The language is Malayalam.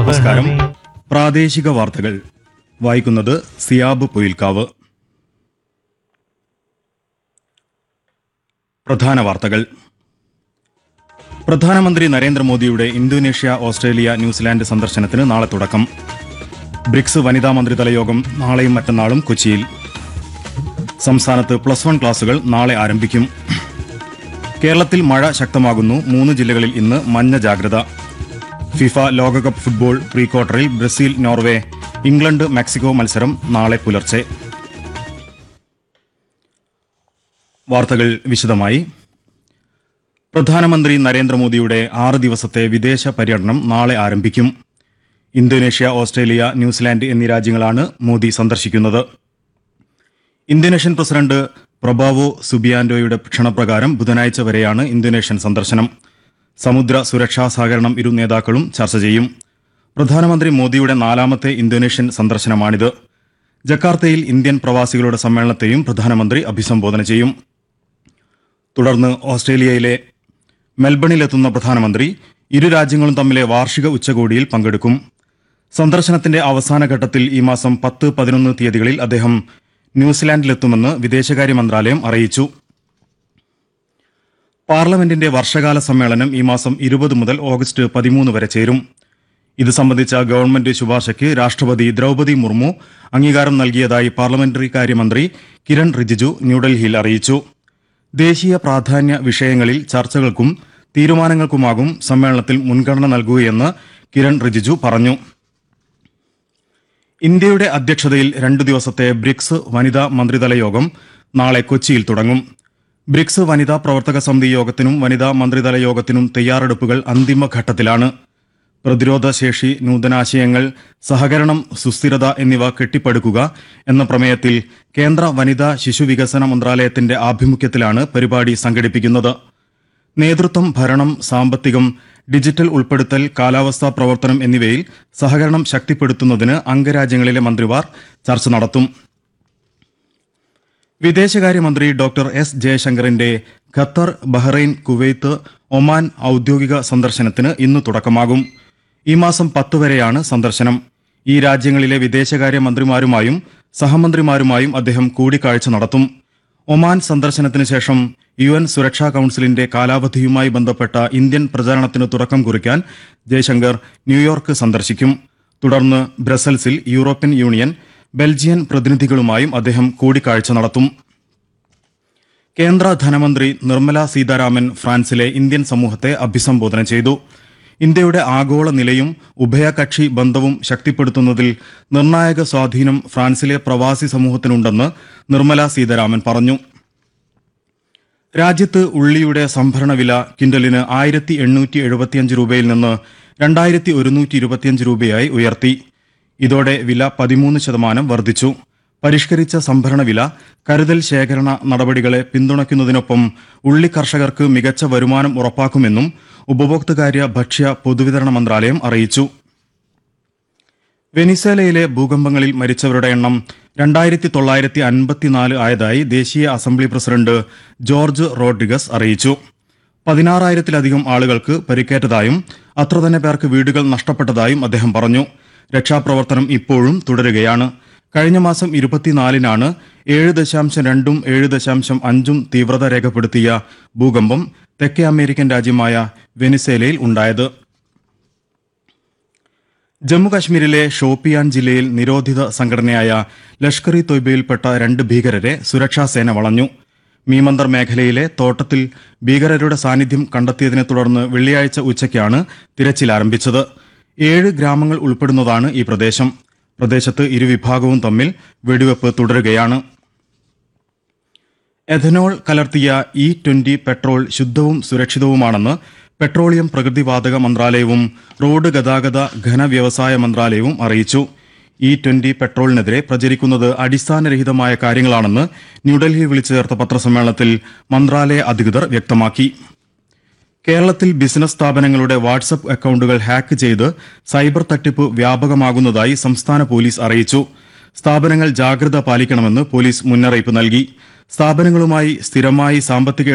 നമസ്കാരം പ്രാദേശിക വാർത്തകൾ വായിക്കുന്നത് സിയാബ് പൊയിൽക്കാവ് പ്രധാന വാർത്തകൾ പ്രധാനമന്ത്രി നരേന്ദ്രമോദിയുടെ ഇന്തോനേഷ്യ ഓസ്ട്രേലിയ ന്യൂസിലാൻഡ് സന്ദർശനത്തിന് നാളെ തുടക്കം ബ്രിക്സ് വനിതാ മന്ത്രിതല യോഗം നാളെയും മറ്റന്നാളും കൊച്ചിയിൽ സംസ്ഥാനത്ത് പ്ലസ് വൺ ക്ലാസുകൾ നാളെ ആരംഭിക്കും കേരളത്തിൽ മഴ ശക്തമാകുന്നു മൂന്ന് ജില്ലകളിൽ ഇന്ന് മഞ്ഞ ജാഗ്രത ഫിഫ ലോകകപ്പ് ഫുട്ബോൾ പ്രീ ക്വാർട്ടറിൽ ബ്രസീൽ നോർവേ ഇംഗ്ലണ്ട് മെക്സിക്കോ മത്സരം നാളെ പുലർച്ചെ വാർത്തകൾ വിശദമായി പ്രധാനമന്ത്രി നരേന്ദ്രമോദിയുടെ ആറ് ദിവസത്തെ വിദേശ പര്യടനം നാളെ ആരംഭിക്കും ഇന്തോനേഷ്യ ഓസ്ട്രേലിയ ന്യൂസിലാൻഡ് എന്നീ രാജ്യങ്ങളാണ് മോദി സന്ദർശിക്കുന്നത് ഇന്തോനേഷ്യൻ പ്രസിഡന്റ് പ്രഭാവോ സുബിയാൻഡോയുടെ ക്ഷണപ്രകാരം ബുധനാഴ്ച വരെയാണ് ഇന്തോനേഷ്യൻ സന്ദർശനം സമുദ്ര സുരക്ഷാ സഹകരണം ഇരു നേതാക്കളും ചർച്ച ചെയ്യും പ്രധാനമന്ത്രി മോദിയുടെ നാലാമത്തെ ഇന്തോനേഷ്യൻ സന്ദർശനമാണിത് ജക്കാർത്തയിൽ ഇന്ത്യൻ പ്രവാസികളുടെ സമ്മേളനത്തെയും പ്രധാനമന്ത്രി അഭിസംബോധന ചെയ്യും തുടർന്ന് ഓസ്ട്രേലിയയിലെ മെൽബണിലെത്തുന്ന പ്രധാനമന്ത്രി ഇരു രാജ്യങ്ങളും തമ്മിലെ വാർഷിക ഉച്ചകോടിയിൽ പങ്കെടുക്കും സന്ദർശനത്തിന്റെ അവസാന ഘട്ടത്തിൽ ഈ മാസം പത്ത് പതിനൊന്ന് തീയതികളിൽ അദ്ദേഹം ന്യൂസിലാൻഡിലെത്തുമെന്ന് വിദേശകാര്യ മന്ത്രാലയം അറിയിച്ചു പാർലമെന്റിന്റെ വർഷകാല സമ്മേളനം ഈ മാസം ഇരുപത് മുതൽ ഓഗസ്റ്റ് പതിമൂന്ന് വരെ ചേരും ഇത് സംബന്ധിച്ച ഗവൺമെന്റ് ശുപാർശയ്ക്ക് രാഷ്ട്രപതി ദ്രൗപദി മുർമു അംഗീകാരം നൽകിയതായി പാർലമെന്ററി കാര്യമന്ത്രി കിരൺ റിജിജു ന്യൂഡൽഹിയിൽ അറിയിച്ചു ദേശീയ പ്രാധാന്യ വിഷയങ്ങളിൽ ചർച്ചകൾക്കും തീരുമാനങ്ങൾക്കുമാകും സമ്മേളനത്തിൽ മുൻഗണന നൽകുകയെന്ന് കിരൺ റിജിജു പറഞ്ഞു ഇന്ത്യയുടെ അധ്യക്ഷതയിൽ രണ്ടു ദിവസത്തെ ബ്രിക്സ് വനിതാ മന്ത്രിതല യോഗം നാളെ കൊച്ചിയിൽ തുടങ്ങും ബ്രിക്സ് വനിതാ പ്രവർത്തക സമിതി യോഗത്തിനും വനിതാ മന്ത്രിതല യോഗത്തിനും തയ്യാറെടുപ്പുകൾ അന്തിമഘട്ടത്തിലാണ് പ്രതിരോധ ശേഷി നൂതനാശയങ്ങൾ സഹകരണം സുസ്ഥിരത എന്നിവ കെട്ടിപ്പടുക്കുക എന്ന പ്രമേയത്തിൽ കേന്ദ്ര വനിതാ ശിശു വികസന മന്ത്രാലയത്തിന്റെ ആഭിമുഖ്യത്തിലാണ് പരിപാടി സംഘടിപ്പിക്കുന്നത് നേതൃത്വം ഭരണം സാമ്പത്തികം ഡിജിറ്റൽ ഉൾപ്പെടുത്തൽ കാലാവസ്ഥാ പ്രവർത്തനം എന്നിവയിൽ സഹകരണം ശക്തിപ്പെടുത്തുന്നതിന് അംഗരാജ്യങ്ങളിലെ മന്ത്രിമാർ ചർച്ച നടത്തും വിദേശകാര്യമന്ത്രി ഡോക്ടർ എസ് ജയശങ്കറിന്റെ ഖത്തർ ബഹ്റൈൻ കുവൈത്ത് ഒമാൻ ഔദ്യോഗിക സന്ദർശനത്തിന് ഇന്ന് തുടക്കമാകും ഈ മാസം പത്ത് വരെയാണ് സന്ദർശനം ഈ രാജ്യങ്ങളിലെ വിദേശകാര്യ മന്ത്രിമാരുമായും സഹമന്ത്രിമാരുമായും അദ്ദേഹം കൂടിക്കാഴ്ച നടത്തും ഒമാൻ സന്ദർശനത്തിന് ശേഷം യു എൻ സുരക്ഷാ കൌൺസിലിന്റെ കാലാവധിയുമായി ബന്ധപ്പെട്ട ഇന്ത്യൻ പ്രചാരണത്തിന് തുടക്കം കുറിക്കാൻ ജയശങ്കർ ന്യൂയോർക്ക് സന്ദർശിക്കും തുടർന്ന് ബ്രസൽസിൽ യൂറോപ്യൻ യൂണിയൻ ബെൽജിയൻ പ്രതിനിധികളുമായും അദ്ദേഹം കൂടിക്കാഴ്ച നടത്തും കേന്ദ്ര ധനമന്ത്രി നിർമ്മല സീതാരാമൻ ഫ്രാൻസിലെ ഇന്ത്യൻ സമൂഹത്തെ അഭിസംബോധന ചെയ്തു ഇന്ത്യയുടെ ആഗോള നിലയും ഉഭയകക്ഷി ബന്ധവും ശക്തിപ്പെടുത്തുന്നതിൽ നിർണായക സ്വാധീനം ഫ്രാൻസിലെ പ്രവാസി സമൂഹത്തിനുണ്ടെന്ന് നിർമ്മല സീതാരാമൻ പറഞ്ഞു രാജ്യത്ത് ഉള്ളിയുടെ സംഭരണ വില കിൻഡലിന് ആയിരത്തി എണ്ണൂറ്റി എഴുപത്തിയഞ്ച് രൂപയിൽ നിന്ന് രണ്ടായിരത്തി ഒരുന്നൂറ്റി ഇരുപത്തിയഞ്ച് രൂപയായി ഉയർത്തി ഇതോടെ വില പതിമൂന്ന് ശതമാനം വർദ്ധിച്ചു പരിഷ്കരിച്ച സംഭരണ വില കരുതൽ ശേഖരണ നടപടികളെ പിന്തുണയ്ക്കുന്നതിനൊപ്പം ഉള്ളി കർഷകർക്ക് മികച്ച വരുമാനം ഉറപ്പാക്കുമെന്നും ഉപഭോക്തൃകാര്യ ഭക്ഷ്യ പൊതുവിതരണ മന്ത്രാലയം അറിയിച്ചു വെനിസേലയിലെ ഭൂകമ്പങ്ങളിൽ മരിച്ചവരുടെ എണ്ണം രണ്ടായിരത്തി തൊള്ളായിരത്തി അൻപത്തിനാല് ആയതായി ദേശീയ അസംബ്ലി പ്രസിഡന്റ് ജോർജ് റോഡ്രിഗസ് അറിയിച്ചു പതിനാറായിരത്തിലധികം ആളുകൾക്ക് പരിക്കേറ്റതായും അത്ര തന്നെ പേർക്ക് വീടുകൾ നഷ്ടപ്പെട്ടതായും അദ്ദേഹം പറഞ്ഞു രക്ഷാപ്രവർത്തനം ഇപ്പോഴും തുടരുകയാണ് കഴിഞ്ഞ മാസം ഇരുപത്തിനാലിനാണ് ഏഴ് ദശാംശം രണ്ടും ഏഴ് ദശാംശം അഞ്ചും തീവ്രത രേഖപ്പെടുത്തിയ ഭൂകമ്പം തെക്കേ അമേരിക്കൻ രാജ്യമായ വെനിസേലയിൽ ഉണ്ടായത് ജമ്മുകാശ്മീരിലെ ഷോപ്പിയാൻ ജില്ലയിൽ നിരോധിത സംഘടനയായ ലഷ്കർ ഇ തൊയ്ബയിൽപ്പെട്ട രണ്ട് ഭീകരരെ സുരക്ഷാസേന വളഞ്ഞു മീമന്ദർ മേഖലയിലെ തോട്ടത്തിൽ ഭീകരരുടെ സാന്നിധ്യം കണ്ടെത്തിയതിനെ തുടർന്ന് വെള്ളിയാഴ്ച ഉച്ചയ്ക്കാണ് തിരച്ചിൽ ആരംഭിച്ചത് ഏഴ് ഗ്രാമങ്ങൾ ഉൾപ്പെടുന്നതാണ് ഈ പ്രദേശം പ്രദേശത്ത് ഇരുവിഭാഗവും തമ്മിൽ വെടിവെപ്പ് തുടരുകയാണ് എഥനോൾ കലർത്തിയ ഇ ട്വന്റി പെട്രോൾ ശുദ്ധവും സുരക്ഷിതവുമാണെന്ന് പെട്രോളിയം പ്രകൃതിവാതക മന്ത്രാലയവും റോഡ് ഗതാഗത ഘന വ്യവസായ മന്ത്രാലയവും അറിയിച്ചു ഇ ട്വന്റി പെട്രോളിനെതിരെ പ്രചരിക്കുന്നത് അടിസ്ഥാനരഹിതമായ കാര്യങ്ങളാണെന്ന് ന്യൂഡൽഹിയിൽ വിളിച്ചു ചേർത്ത പത്രസമ്മേളനത്തിൽ മന്ത്രാലയ അധികൃതർ വ്യക്തമാക്കി കേരളത്തിൽ ബിസിനസ് സ്ഥാപനങ്ങളുടെ വാട്സപ്പ് അക്കൌണ്ടുകൾ ഹാക്ക് ചെയ്ത് സൈബർ തട്ടിപ്പ് വ്യാപകമാകുന്നതായി സംസ്ഥാന പോലീസ് അറിയിച്ചു സ്ഥാപനങ്ങൾ ജാഗ്രത പാലിക്കണമെന്ന് പോലീസ് മുന്നറിയിപ്പ് നൽകി സ്ഥാപനങ്ങളുമായി സ്ഥിരമായി സാമ്പത്തിക